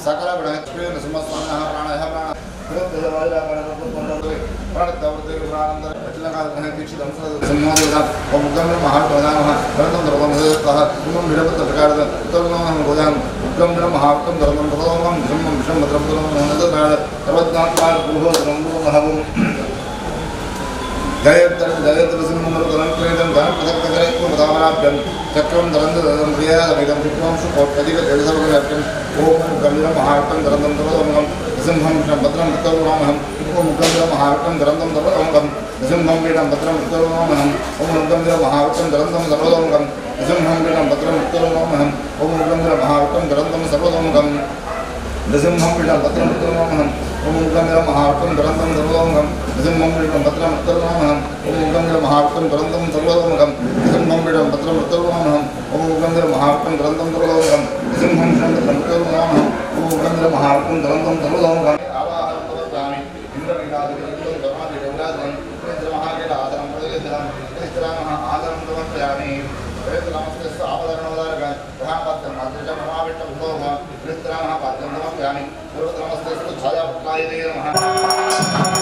ಸಕಲ ಗುಣಕ್ರಿಯ ನೃಸಿಂಹಸ್ವಾಮಿನಃ ಪ್ರಾಣಯಃ ಪ್ರಾಣ జయత్తరం చక్రం ధరంధరం ప్రియాదమిదం విద్వాంసు కోట్యధిక జలసర్వవ్యాప్తం ఓం గంభీరం మహావిష్టం ధరంధం సర్వోముఖం నృసింహం భద్రం ఉత్తరోమహం ఓం గంభీర మహావిష్టం ధరంధం సర్వోముఖం నృసింహం పీఠం భద్రం ఉత్తరోమహం ఓం గంభీర మహావిష్టం ధరంధం సర్వోముఖం నృసింహం పీఠం భద్రం ఉత్తరోమహం ఓం గంభీర మహావిష్టం ధరంధం సర్వోముఖం నృసింహం పీఠం భద్రం ఉత్తరోమహం ఓం గంభీర మహావిష్టం ధరంధం సర్వోముఖం నృసింహం పీఠం భద్రం ఉత్తరోమహం ఓం గంభీర మహావిష్టం ధరంధం సర్వోముఖం నృసింహం పీఠం భద్రం ఉత్తరోమహం ఓం గంభీర మహావిష్టం ధరంధం సర్వోముఖం నృసింహం పీఠం భద్రం ఉత్తరోమహం ఓం గంభీర మహావిష్టం ధరంధం సర్వోముఖం ఆవాహనం సమర్పయామి ఇంద్రమీనాదికం ధర్మాది గౌరాధం ఇంద్రమహాకైలాసనం ప్రతిగ్రహం ప్రతిగ్రహం ఆదరం సమర్పయామి నమస్తే ఆపదరణోదారక గ్రహాపాత్రం మాతృజ మహావిష్ణ భూమ నిత్రామః పాత్రం సమర్పయామి నమస్తే ఛాయాపట్లాయ నమః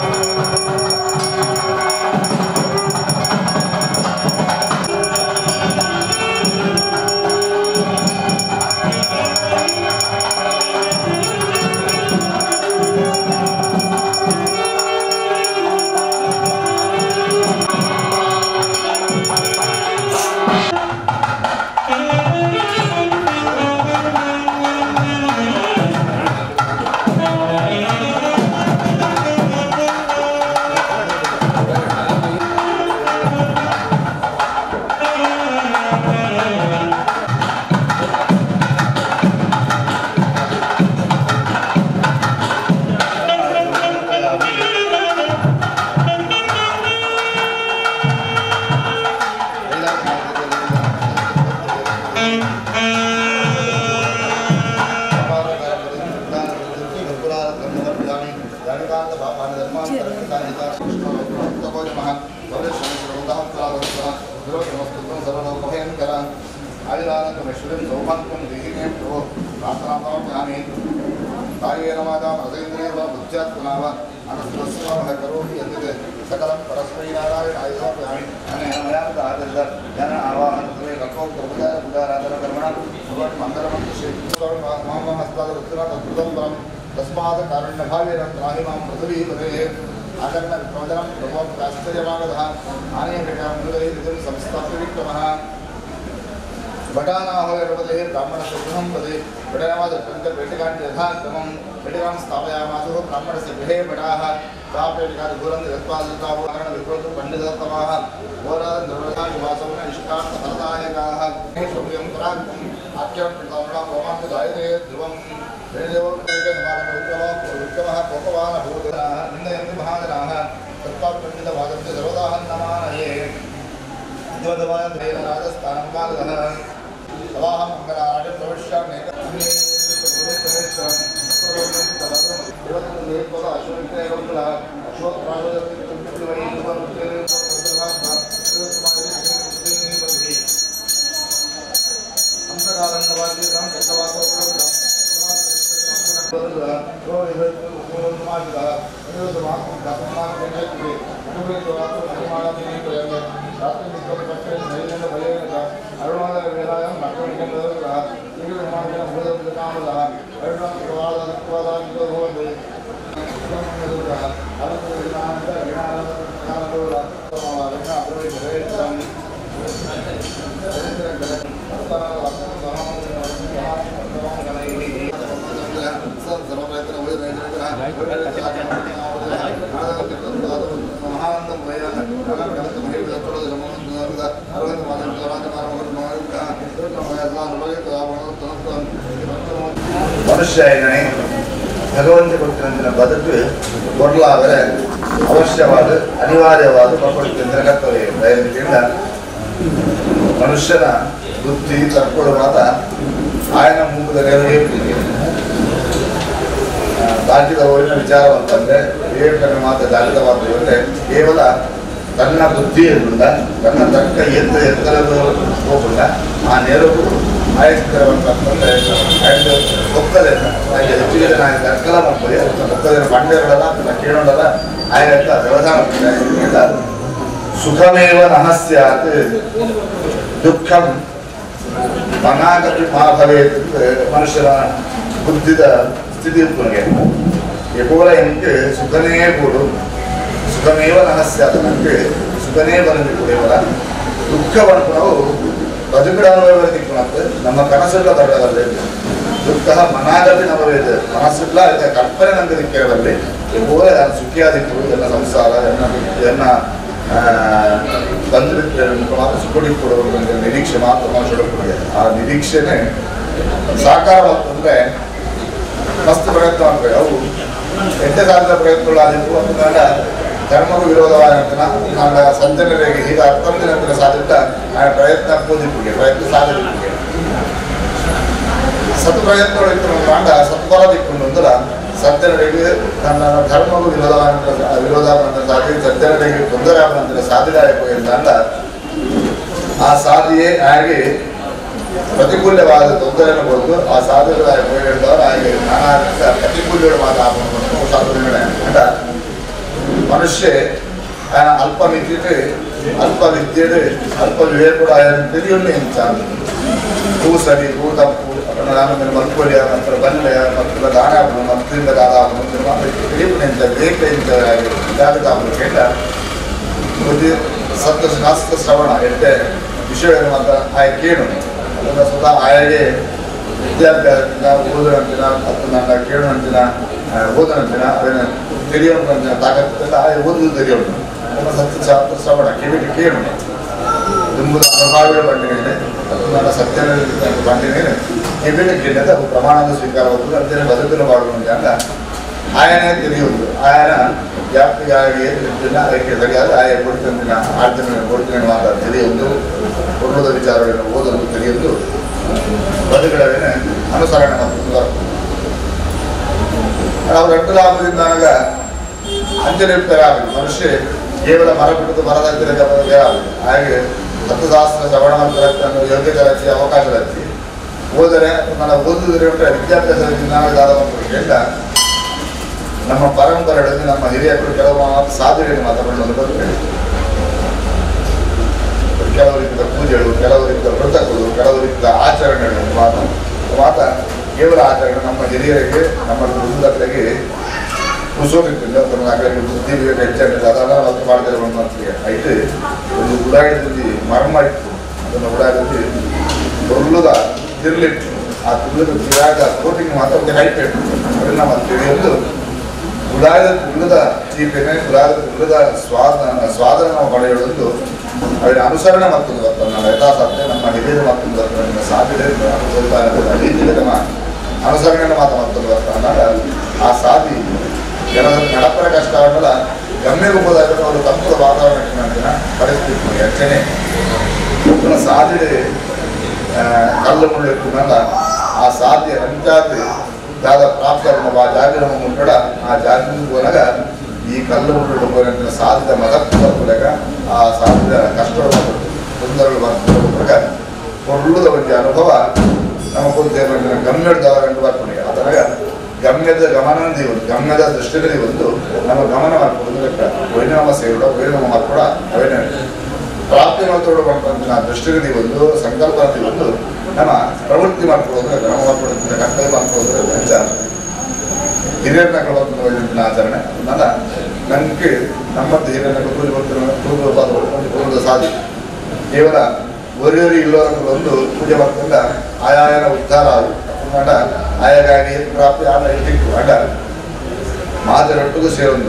సకలం పరస్మైనారాయణ ఆయుధామి అనేన మయా ఆదర్శ జన ఆవాహన రకోపచార ఉదారాధన కర్మణ మంగళమంత్రం తస్మాత్ కారుణ్యభావేన త్రాహి మాం పృథివీపదే ఆకర్ణ విప్రవచనం ప్రభావం ఆశ్చర్యమాగతः ఆనయకృతం సంస్థాప్య విక్రమः भटानाहवैरपदे ब्राह्मणस्य गृहं पदे भटनामादत्पञ्च पेटिकान् यथाक्रमं पेटिकां स्थापयामासुः ब्राह्मणस्य गृहे भटाः सा पेटिका दूरं गत्वा दत्तावरण विप्रोतु पण्डितोत्तमाः होरादं दुर्वधानिवासं निष्कान्तफलदायकाः सौम्यं पराक्रम् आख्यं पितामहं रोमाञ्च गायते ध्रुवं विक्रमः कोपवानभूतराः निन्दयन्ति महाजनाः तत्त्वात् पण्डितवादस्य सर्वदाहन्नमानये द्वदवान् राजस्थानं बालकः सवाहं मङ्गलाटं प्रविश्यामि ಮನುಷ್ಯ ಎಣ್ಣೆ ಭಗವಂತ ಕೊಟ್ಟಿರಂತಿನ ಬದುಕು ಕೊಡಲಾದರೆ ಅವಶ್ಯವಾದ ಅನಿವಾರ್ಯವಾದ ಪ್ರಕೃತಿಯಿಂದ ಕರ್ತವ್ಯ ದಯವಿಟ್ಟಿಂದ ಮನುಷ್ಯನ ಬುದ್ಧಿ ತರ್ಕೊಳ್ಳೋ ಮಾತ ಆಯನ ಮೂಗದಲ್ಲಿ ದಾಟಿದ ಓರಿನ ವಿಚಾರ ಅಂತಂದ್ರೆ ವಿವೇಕನ ಮಾತು ದಾಟಿದ ಮಾತು ಅಂದ್ರೆ ಕೇವಲ ತನ್ನ ಬುದ್ಧಿಯಿಂದ ತನ್ನ ತಕ್ಕ ಎತ್ತ ಎತ್ತರದ ಹೋಗಲ್ಲ ಆ ನೆರವು ಆಯ್ತಂತಂದ್ರೆ ಆಯ್ತು ಒಕ್ಕದೇನ ಹಾಗೆ ಹೆಚ್ಚಿಗೆ ಜನ ಆಯ್ತು ಅರ್ಕಲ ಮಾಡ್ಬೋದು ಒಕ್ಕದೇನ ಬಂಡೆಗಳಲ್ಲ ಕೇಳೋದಲ್ಲ ಆಯ್ತ ವ್ಯವಧಾನ ಇಲ್ಲ ಸುಖಮೇವ ನಹ ಸ್ಯಾತ್ ದುಃಖಂ ಮನಾಗತಿ ಮಾ ಭವೇತ್ ಮನುಷ್ಯನ ಬುದ್ಧಿದ ಸ್ಥಿತಿ ನನಗೆ ಎಬೋಲ ಎಂಕ್ ಸುಖನೇ ಕೂಡು ಸುಖಮೇವ ನಹಸ್ಯಾದ ನನಗೆ ಸುಖನೇ ಬರಲಿ ಕೂಡ ದುಃಖವನ್ನು ನಾವು ಬದುಕಿಡ ಅನುಭವಿಕ್ಕಿಂತ ನಮ್ಮ ಕನಸುಗಳ ಬರದಲ್ಲಿ ದುಃಖ ಮನಾಗತಿ ನಮವೇದ ಮನಸ್ಸುಗಳ ಇದಕ್ಕೆ ಕಲ್ಪನೆ ನಂಗೆ ದಿಕ್ಕೇಳದಲ್ಲಿ ಎಬೋಲ ಸುಖಿಯಾದಿತ್ತು ಎಲ್ಲ ಸಂಸಾರ ಎನ್ನ ಎನ್ನ ಬಂದ್ರೆ ಮಾತ್ರ ಸುಖಡಿ ಕೊಡುವ ನಿರೀಕ್ಷೆ ಮಾತ್ರ ಮನುಷ್ಯರಿಗೆ ಆ ನಿರೀಕ್ಷೆನೆ ಸಾಕಾರವಾಗ್ತಂದ್ರೆ ಮಸ್ತ್ ಪ್ರಯತ್ನ ಮಾಡ್ಬೇಕು ಅವು ಎಂಟೆ ಸಾಲದ ಪ್ರಯತ್ನಗಳು ಆದಿತ್ತು ಒಂದು ಕಾರಣ ಧರ್ಮಕ್ಕೂ ವಿರೋಧವಾದಂತ ನನ್ನ ಸಂಜನರಿಗೆ ಹೀಗೆ ಹತ್ತೊಂದು ನಂತರ ಸಾಧಿತ ಆ ಪ್ರಯತ್ನ ಪೂಜಿಪುಗೆ ಪ್ರಯತ್ನ ಸಾಧನೆಗೆ ಸತ್ ಪ್ರಯತ್ನಗಳು ಇತ್ತು ಕಾಂಡ ಸತ್ಫಲ ದಿಕ್ಕೊಂಡು ಅಂದ್ರೆ ಸಜ್ಜನರಿಗೆ ನನ್ನ ಧರ್ಮವು ವಿರೋಧವಾದ ವಿರೋಧವಾದ ಸಾಧಿ ಸಜ್ಜನರಿಗೆ ತೊಂದರೆ ಆಗುವಂತ ಸಾಧಿದಾಯಕ ಎಂದ ಆ ಸಾಧಿಯೇ ಹಾಗೆ ಪ್ರತಿಕೂಲ್ಯವಾದ ತೊಂದರೆಯನ್ನು ಕೊಟ್ಟು ಆ ಸಾಧಕದಾಯಕ ಹೇಳಿದವರು ಹಾಗೆ ನಾನಾ ರೀತಿಯ ಪ್ರತಿಕೂಲ್ಯಗಳು ಮಾತಾಡಬೇಕು ಸಾಧನೆಗಳೇ ಅಂತ ಮನುಷ್ಯ ಆ ಅಲ್ಪ ಮಿತಿട്ട് ಅಲ್ಪ ವಿದ್ಯೆയുടെ ಅಲ್ಪ ವಿವೇಕುಡ ತಿಳಿಯುಣ್ಣೆ ಇಂಚಾನ್ ಹೂ ಸರಿ ಹೂ ತಪ್ಪು ನಾನು ಮಲ್ಕೊಳ್ಳಿ ನಂತರ ಬಲ್ಲೆ ಮತ್ತು ದಾನ ಮತ್ತರಿಂದ ದಾದ ತಿಳಿಯುಣ್ಣೆ ಇಂಚ ವಿವೇಕ ಇಂಚ ಜಾತಕ ಕೇಳ ಬುದ್ಧಿ ಸತ್ತ ಶಾಸ್ತ್ರ ಶ್ರವಣ ಎಟ್ಟೆ ವಿಷಯವನ್ನು ಮಾತ್ರ ಆಯ ಕೇಳು ಅದನ್ನು ಸ್ವತಃ ಆಯಗೆ ವಿದ್ಯಾಭ್ಯಾಸದಿಂದ ಓದನಂತಿನ ಮತ್ತು ನನ್ನ ಕೇಳುವಂತಿನ ಓದನಂತಿನ ಅದನ್ನು ತಿಳಿಯುವಂತಿನ ತಾಕತ್ತಿಲ್ಲ ಆಯ ಓದುದು ತಿಳಿಯೋಣ ಅದನ್ನು ಸತ್ಯ ಶಾಸ್ತ್ರ ಶ್ರವಣ ಕಿವಿಗೆ ಕೇಳು ದುಂಬುದ ಪ್ರಭಾವಿಗಳ ಬಂಡಿನೇನೆ ಮತ್ತು ನನ್ನ ಸತ್ಯನ ಬಂಡಿನೇನೆ ಕಿವಿಗೆ ಕೇಳಿದ ಅದು ಪ್ರಮಾಣದ ಸ್ವೀಕಾರವಾಗುವುದು ಅಂತೇಳಿ ಬದುಕಲು ಮಾಡುವಂತೆ ಅಂತ ಆಯನೇ ತಿಳಿಯುವುದು ಆಯನ ವ್ಯಾಪ್ತಿಗಾಗಿ ತಿಳಿದಿಲ್ಲ ಅದಕ್ಕೆ ಸರಿಯಾದ ಆಯ ಕೊಡ್ತಂದಿನ ಆರ್ಜನೆ ಕೊಡ್ತೀನಿ ಮಾತ್ರ ತಿಳಿಯುವುದು ಪೂರ್ವದ ವಿಚಾರಗಳನ್ನು ಓದಲು ತಿಳಿಯುವುದು ಬದುಕಡವೇನೆ ಅನುಸರಣೆ ಮತ್ತು ನಾವು ರೆಟ್ಟು ಲಾಭದಿಂದ ನನಗ ಅಂಜನಿಯುಕ್ತರಾಗಲಿ ಮನುಷ್ಯ ಕೇವಲ ಮರ ಬಿಡುದು ಮರದ ಹತ್ತಿರ ಗಮನಕ್ಕೆ ಆಗಲಿ ಹಾಗೆ ಹತ್ತು ಶಾಸ್ತ್ರ ಶ್ರವಣ ಮಂತ್ರವನ್ನು ಯೋಗ್ಯತೆ ರಚಿ ಅವಕಾಶ ರಚಿ ಓದರೆ ನನ್ನ ಓದುವುದರ ವಿದ್ಯಾಭ್ಯಾಸದ ಜ್ಞಾನದಾದ ಕೇಳ ನಮ್ಮ ಪರಂಪರೆಗಳಲ್ಲಿ ನಮ್ಮ ಹಿರಿಯರು ಕೆಲವು ಮಾತು ಸಾಧನೆಯನ್ನು ಮಾತನಾಡಲು ಬರುತ್ತೇವೆ ಕೆಲವು ರೀತಿಯ ಪೂಜೆಗಳು ಕೆಲವು ರೀತಿಯ ವ್ರತಗಳು ಕೆಲವು ರೀತಿಯ ಆಚರಣೆಗಳು ಮಾತ ಮಾತ ಕೇವಲ ಆಚರಣೆ ನಮ್ಮ ಹಿರಿಯರಿಗೆ ನಮ್ಮ ಕುಟುಂಬಗಳಿಗೆ ಕುಸೋದಿತ್ತಿಲ್ಲ ತನ್ನ ಆಗಲಿ ಬುದ್ಧಿ ವಿವೇಕ ಹೆಚ್ಚಾಗಿಲ್ಲ ಅದೆಲ್ಲ ಮತ್ತು ಮಾಡಿದರೆ ಒಂದು ಮಾತಿಗೆ ಐತೆ ಒಂದು ಉಡಾಯಿದಲ್ಲಿ ಮರ್ಮ ಇತ್ತು ಅದನ್ನು ಉಡಾಯಿದಲ್ಲಿ ದೊಡ್ಡದ ತಿರ್ಲಿಟ್ಟು ಆ ತಿರ್ಲದ ತಿರಾಗ ಕೋಟಿಂಗ್ ಮಾತ್ರ ಒಂದು ಹೈಟ್ ಇಟ್ಟು ಅದನ್ನ ಮತ್ತೆ ತಿಳಿಯಲು ಉಡಾಯದ ಉಳಿದ ಚೀಪೆನೆ ಉಡಾಯದ ಉಳಿದ ಸ್ವಾದ ಸ್ವಾದನ ನಾವು ಪಡೆಯುವುದು ಅದರ ಅನುಸರಣೆ ಮತ್ತೊಂದು ಬರ್ತದೆ ನಮ್ಮ ಯಥಾಸಾಧ್ಯ ನಮ್ಮ ಹಿರಿಯರು ಮತ್ತೊಂದು ಬರ್ತದೆ ನಮ್ಮ ಸಾಧ್ಯತೆ ಅನುಭವಿಸ್ತಾ ಇರೋದು ರೀತಿಯಲ್ಲಿ ನಮ್ಮ ಅನುಸರಣೆಯನ್ನು ಮಾತ್ರ ಮತ್ತೊಂದು ಬರ್ತದೆ ಅಂದಾಗ ಆ ಸಾಧಿ ಜನರ ನಡಪರ ಕಷ್ಟವನ್ನೆಲ್ಲ ಗಮ್ಯಗೊಬ್ಬದಾಗ ಅವರು ತಪ್ಪದ ವಾತಾವರಣ ಪರಿಸ್ಥಿತಿ ಹೆಚ್ಚನೆ ಪುನಃ ಸಾಧ್ಯತೆ ಕಲ್ಲು ಮುಳ್ಳಿರ್ತದಲ್ಲ ಆ ಸಾಧ್ಯ ಅಂಚಾತಿ ದಾದ ಪ್ರಾಪ್ತ ಆ ಜಾಗಿರ ಮುಟ್ಟಡ ಆ ಜಾಗಿನ ಹೋದಾಗ ಈ ಕಲ್ಲು ಮುಟ್ಟು ಹೋಗಿನ ಸಾಧ್ಯದ ಮಹತ್ವ ಬರ್ತದಾಗ ಆ ಸಾಧ್ಯದ ಕಷ್ಟಗಳು ತೊಂದರೆಗಳು ಬರ್ತದಾಗ ಹೊರಳುದ ಬಗ್ಗೆ ಅನುಭವ ನಮಗೊಂದು ಗಮ್ಯದವರೆಂದು ಬರ್ತದೆ ಅದರಾಗ ಗಮ್ಯದ ಗಮನ ಒಂದು ಗಮ್ಯದ ದೃಷ್ಟಿಯಲ್ಲಿ ಒಂದು ನಮ್ಮ ಗಮನ ಮಾಡ್ಕೊಂಡು ಲೆಕ್ಕ ವೈನಮ ಸೇರಿಡ ವೈನಮ ಮಾಡ್ಕೊಡ ಅವೇನೇ ಪ್ರಾಪ್ತಿ ಮಾಡ್ಕೊಳ್ಳೋ ಬಂದ ದೃಷ್ಟಿಗತಿ ಒಂದು ಸಂಕಲ್ಪತಿ ಒಂದು ನಮ್ಮ ಪ್ರವೃತ್ತಿ ಮಾಡ್ಕೊಳ್ಳೋದು ಕ್ರಮ ಮಾಡ್ಕೊಳ್ಳೋದು ಕರ್ತವ್ಯ ಮಾಡ್ಕೊಳ್ಳೋದು ವೆಚ್ಚ ಹಿರಿಯರನ್ನ ಕಳವತ್ತಿನ ಆಚರಣೆ ಅದನ್ನ ನನಗೆ ನಮ್ಮದು ಹಿರಿಯರನ್ನ ಪೂಜೆ ಪೂರ್ವದ ಸಾಧಿ ಕೇವಲ ಒರಿಯೊರಿ ಇಲ್ಲವರೊಂದು ಪೂಜೆ ಮಾಡ್ಕೊಂಡ ಆಯಾಯನ ಉದ್ಧಾರ ಆಡ ಆಯಾಗಾಗಿ ಪ್ರಾಪ್ತಿ ಆದ ಇಟ್ಟಿತ್ತು ಅಡ ಮಾದರೊಟ್ಟಿಗೂ ಸೇರೊಂದು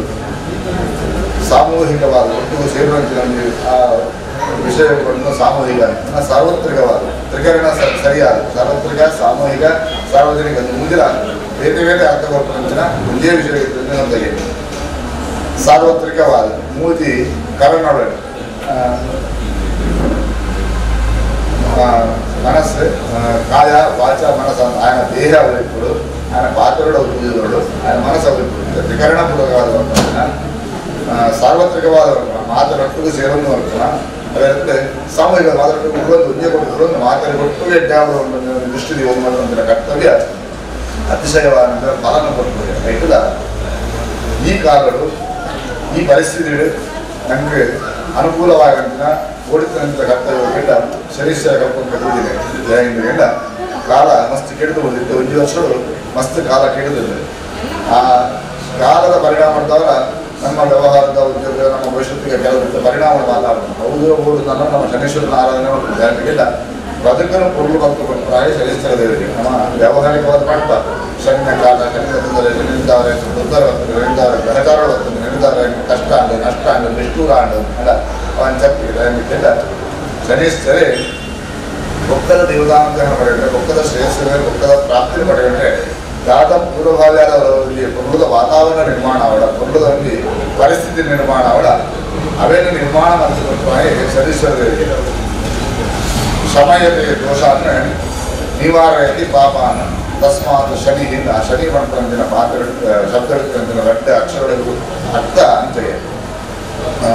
ಸಾಮೂಹಿಕವಾದ ಒಟ್ಟಿಗೂ ಸೇರುವಂತೆ ನಮಗೆ ಆ ವಿಷಯಗಳನ್ನು ಸಾಮೂಹಿಕ ಅಂತ ಸಾರ್ವತ್ರಿಕವಾದ ತ್ರಿಕರಣ ಸ- ಸರಿಯಾದ ಸಾರ್ವತ್ರಿಕ ಸಾಮೂಹಿಕ ಸಾರ್ವಜನಿಕ ಒಂದು ಮುಂದಿನ ಬೇರೆ ಬೇರೆ ಅರ್ಥಗೊಳ್ಪಂಚಿನ ಒಂದೇ ವಿಷಯ ನೊಂದಿಗೆ ಸಾರ್ವತ್ರಿಕವಾದ ಮೂತಿ ಕರನೊಳಗೆ ಆ, ಆ, ಮನಸ್ಸು ಆ, ಕಾಯ ವಾಚ ಮನಸ್ಸು ಅಂತ ఆయన ದೇಹ ಅವರಿಬ್ಬರು ఆయన ಪಾತ್ರಗಳು ಪೂಜಿದವರು ఆయన ಮನಸ್ಸು ಅವರಿಬ್ಬರು ತ್ರಿಕರಣಪೂರ್ವಕವಾದ ವರ್ಣನ, ಆ, ಸಾರ್ವತ್ರಿಕವಾದ ವರ್ಣನ, ಮಾತರೊಟ್ಟಿಗೆ ಸೇರೊಂದು ವರ್ಣನ ಅದರಂತೆ ಸಾಮೂಹಿಕ ಮಾತಾಡಬೇಕು ಉಳಿದು ಉದ್ಯೋಗ ಕೊಟ್ಟು ಮಾತಾಡಿ ಕೊಟ್ಟು ಎಡ್ಡಾವರು ದೃಷ್ಟಿ ಹೋಗುವಂತಹ ಕರ್ತವ್ಯ ಅತಿಶಯವಾದ ಫಲನ ಕೊಡ್ತದೆ ಆಯ್ತದ ಈ ಕಾಲಗಳು ಈ ಪರಿಸ್ಥಿತಿಗಳು ನನಗೆ ಅನುಕೂಲವಾಗಂತಿನ ಓಡಿತನಂತ ಕರ್ತವ್ಯಗಳಿಂದ ಶರೀರ ಕರ್ಕೊಂಡು ಕಟ್ಟಿದ್ದೇನೆ ಜಯಂದ್ರಿಂದ ಕಾಲ ಮಸ್ತ್ ಕೆಡಿದು ಬಂದಿತ್ತು ಒಂದು ವರ್ಷಗಳು ಮಸ್ತ್ ಕಾಲ ಕೆಡಿದಿದೆ ಆ ಕಾಲದ ಪರಿಣಾಮದವರ ನಮ್ಮ ವ್ಯವಹಾರದ ಉದ್ಯೋಗ ನಮ್ಮ ಭವಿಷ್ಯತ್ತಿಗೆ ಕೆಲವು ಪರಿಣಾಮ ಮಾತಾಡೋದು ಹೌದು ಹೌದು ನನ್ನ ನಮ್ಮ ಶನೇಶ್ವರನ ಆರಾಧನೆ ಮಾಡ್ತಾರೆ ಜಯಂತಿಗೆಲ್ಲ ಬದುಕನ್ನು ಕೊಡಲು ಮತ್ತು ಪ್ರಾಯ ಶನಿಶ್ಚರ ದೇವರಿಗೆ ನಮ್ಮ ವ್ಯಾವಹಾರಿಕವಾದ ಪಾಠ ಶನಿನ ಕಾಲ ಶನಿ ಬಂದರೆ ಶನಿದ್ದಾರೆ ದುರ್ಧರ ನೆನೆದಾರೆ ಗ್ರಹಚಾರಗಳು ಬರ್ತದೆ ನೆನೆದಾರೆ ಕಷ್ಟ ಅಂಡು ನಷ್ಟ ಅಂಡು ನಿಷ್ಠೂರ ಅಂಡು ಅಲ್ಲ ಅವನ ಚಪ್ಪಿ ಇದಕ್ಕೆಲ್ಲ ಶನಿಶ್ಚರೇ ಒಕ್ಕದ ದೇವದಾನುಗ್ರಹ ಪಡೆಯುತ್ತೆ ಒಕ್ಕದ ಶ್ರೇಯಸ್ಸಿನ ಒಕ್ಕದ ಪ್ರಾಪ್ತಿ ಪಡೆಯುತ್ತೆ ದಾದ ಪೂರ್ವಭಾವ್ಯದಲ್ಲಿ ಕುಟುಂಬದ ವಾತಾವರಣ ನಿರ್ಮಾಣ ಅವಳ ಕುಟುಂಬದಲ್ಲಿ ಪರಿಸ್ಥಿತಿ ನಿರ್ಮಾಣ ಅವಳ ಅವೇನು ನಿರ್ಮಾಣ ಮತ್ತು ಸದಸ್ಯರ ದೇವರಿಗೆ ಸಮಯದ ದೋಷಾನ್ನ ನಿವಾರಯತಿ ಪಾಪಾನ ತಸ್ಮಾತ್ ಶನಿಯಿಂದ ಶನಿ ಮಾಡ್ಕೊಂದಿನ ಪಾತ್ರ ಶಬ್ದಗಳಂತಿನ ರಡ್ಡ ಅಕ್ಷರಗಳು ಅರ್ಥ ಅಂತೆಯೇ ಆ,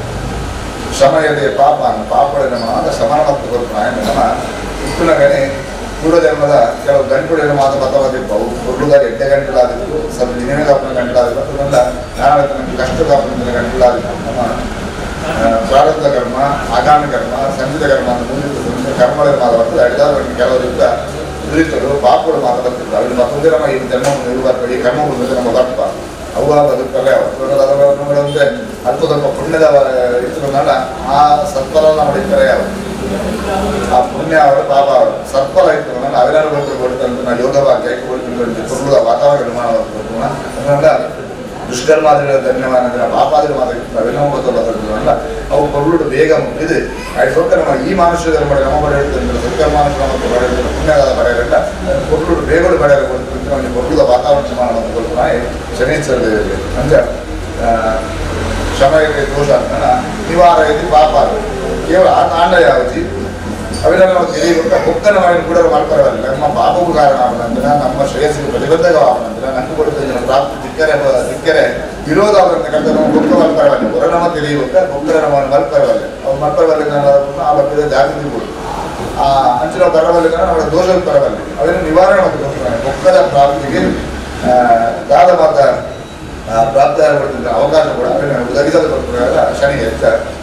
ಶಮಯದೆ ಪಾಪಾನ ಪಾಪಗಳ ಮಾದ ಶಮನ ಮತ್ತು ಕೊಡ್ತಾನೆ ನಮ್ಮ ಹುಟ್ಟಿನಗನೆ ಪೂರ್ವಜನ್ಮದ ಕೆಲವು ಗಂಟುಗಳಿನ ಮಾತ ಪಥವದಿಪ್ಪವು ಹುಡುಗ ಎಂಟೆ ಗಂಟಲಾದಿತ್ತು ಸ್ವಲ್ಪ ದಿನ ಕಾಪನ ಗಂಟಲಾದಿತ್ತು ಅದರಿಂದ ನಾಳೆ ನಮಗೆ ಕಷ್ಟ ಕಾಪನ ಗಂಟಲಾದಿತ್ತು ನಮ್ಮ ಆ, ಪ್ರಾರಬ್ಧ ಕರ್ಮ ಆಗಾಮಿ ಕರ್ಮ ಸಂಚಿತ ಕರ್ಮ ಅಂತ ಮುಂದಿನ ಕರ್ಮಗಳ ಮಾತ ಬರ್ತದೆ ಅಡಿದಾರ ಕೆಲವರಿಂದ ದುರಿತರು ಪಾಪಗಳು ಮಾತ ಬರ್ತಿದ್ರು ಅಲ್ಲಿ ಮತ್ತೊಂದೇ ನಮ್ಮ ಈ ಜನ್ಮ ಇರುವಾಗ ಈ ಕರ್ಮಗಳು ಮೇಲೆ ನಮ್ಮ ಬರ್ಪ ಅವು ಬದುಕಲ್ಲೇ ಅವತ್ತುಗಳಂದ್ರೆ ಅಲ್ಪ ಸ್ವಲ್ಪ ಪುಣ್ಯದ ಇರ್ತದಲ್ಲ ಆ ಸತ್ಫಲ ಮಾಡಿದ್ದಾರೆ ಅವರು ಆ ಪುಣ್ಯ ಅವರು ಪಾಪ ಅವರು ಸತ್ಫಲ ಇತ್ತು ನಾನು ಅವೆಲ್ಲರೂ ಬಂದು ಕೊಡ್ತಂತ ನಾ ಯೋಗ ಭಾಗ್ಯ ಕೊಡುವ ವಾತಾವರಣ ನಿರ್ಮಾಣ ಅದರಿಂದ ದುಷ್ಕರ್ಮಾದಿಗಳ ಧನ್ಯವಾದ ಪಾಪಾದಿಗಳ ಮಾತಾಡ್ತಾರೆ ಅವೆಲ್ಲವೂ ಗೊತ್ತಲ್ಲ ಅವು ಕೊರುಳು ಬೇಗ ಮುಗಿದು ಆಯ್ತು ಸ್ವಲ್ಪ ನಮ್ಮ ಈ ಮಾನುಷ್ಯದ ಪಡೆ ನಮ್ಮ ಪಡೆ ಹೇಳ್ತಾರೆ ದುಷ್ಕರ್ಮಾನುಷ್ಯ ಮತ್ತು ಪಡೆಯುತ್ತೆ ಪುಣ್ಯದ ಪಡೆಯಲ್ಲ ಕೊರುಳು ಬೇಗಗಳು ಪಡೆಯಲು ಕೊಡ್ತಾರೆ ನಮಗೆ ಕೊರುಳ ವಾತಾವರಣ ನಿರ್ಮಾಣ ಮತ್ತು ಕೊಡ್ತಾರೆ ಶನೀಶ್ವರ ದೇವರಿಗೆ ಅಂದ್ರೆ ಆ, ಶಮಯಕ್ಕೆ ದೋಷ ಅಂತ ನಿವಾರ ಇದು ಪಾಪ ಕೇವಲ ತಾಂಡ ಯಾವತಿ ಅವೆಲ್ಲ ನಾವು ತಿಳಿಯುವಂತ ಭಕ್ತನ ಮಾಡಿ ಕೂಡ ಮಾಡ್ತಾರಲ್ಲ ನಮ್ಮ ಪಾಪವು ಕಾರಣ ಅವನಂದ್ರೆ ನಮ್ಮ ಶ್ರೇಯಸ್ಸಿಗೆ ಪ್ರತಿಬದ್ಧಗ ಅವನಂದ್ರೆ ನಂಗೆ ಕೊಡುತ್ತೆ ಪ್ರಾಪ್ತಿ ದಿಕ್ಕರೆ ದಿಕ್ಕರೆ ವಿರೋಧ ಅವರನ್ನ ಕರೆದ ನಾವು ಭಕ್ತ ಮಲ್ಪರವಲ್ಲ ಹೊರ ನಮ್ಮ ತಿಳಿಯುವಂತ ಭಕ್ತರ ನಮ್ಮ ಮಲ್ಪರವಲ್ಲ ಅವ್ರು ಮಲ್ಪರವಲ್ಲ ಆ ಭಕ್ತದ ಜಾಗೃತಿ ಕೊಡು ಆ ಅಂಚಿನ ಬರವಲ್ಲ ಅವರ ದೋಷ ಬರವಲ್ಲ ಅದನ್ನು ನಿವಾರಣೆ ಮಾಡ್ತಾರೆ ಭಕ್ತರ ಪ್ರಾಪ್ತಿಗೆ ಆ, ದಾದ ಮಾತ ಪ್ರಾಪ್ತಿಯಾಗಬಡ್ತಿದ್ದ ಅವಕಾಶ ಕೂಡ ಅದನ್ನು ಒದಗಿಸಲು ಬರ್ತಾರೆ ಶನಿ ಹೆಚ್ಚ